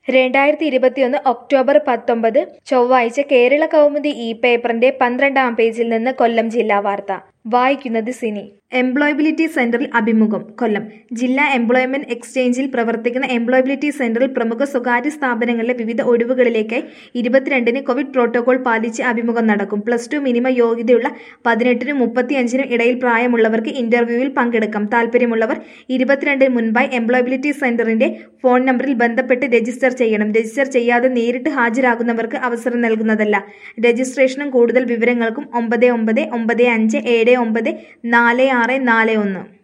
രണ്ടായിരത്തി ഇരുപത്തിയൊന്ന് ഒക്ടോബർ പത്തൊമ്പത് ചൊവ്വാഴ്ച കേരള കൗമുദി ഇ പേപ്പറിന്റെ പന്ത്രണ്ടാം പേജിൽ നിന്ന് കൊല്ലം ജില്ലാ വാർത്ത വായിക്കുന്നത് സിനി എംപ്ലോയബിലിറ്റി സെന്ററിൽ അഭിമുഖം കൊല്ലം ജില്ലാ എംപ്ലോയ്മെന്റ് എക്സ്ചേഞ്ചിൽ പ്രവർത്തിക്കുന്ന എംപ്ലോയബിലിറ്റി സെന്ററിൽ പ്രമുഖ സ്വകാര്യ സ്ഥാപനങ്ങളിലെ വിവിധ ഒഴിവുകളിലേക്കായി ഇരുപത്തിരണ്ടിന് കോവിഡ് പ്രോട്ടോകോൾ പാലിച്ച് അഭിമുഖം നടക്കും പ്ലസ് ടു മിനിമം യോഗ്യതയുള്ള പതിനെട്ടിനും മുപ്പത്തിയഞ്ചിനും ഇടയിൽ പ്രായമുള്ളവർക്ക് ഇന്റർവ്യൂവിൽ പങ്കെടുക്കാം താല്പര്യമുള്ളവർ ഇരുപത്തിരണ്ടിന് മുൻപായി എംപ്ലോയബിലിറ്റി സെന്ററിന്റെ ഫോൺ നമ്പറിൽ ബന്ധപ്പെട്ട് രജിസ്റ്റർ ചെയ്യണം രജിസ്റ്റർ ചെയ്യാതെ നേരിട്ട് ഹാജരാകുന്നവർക്ക് അവസരം നൽകുന്നതല്ല രജിസ്ട്രേഷനും കൂടുതൽ വിവരങ്ങൾക്കും ഒമ്പത് ഒമ്പത് ഒമ്പത് അഞ്ച് ഏഴ് ഒമ്പത് നാല് ആറ് നാല് ഒന്ന്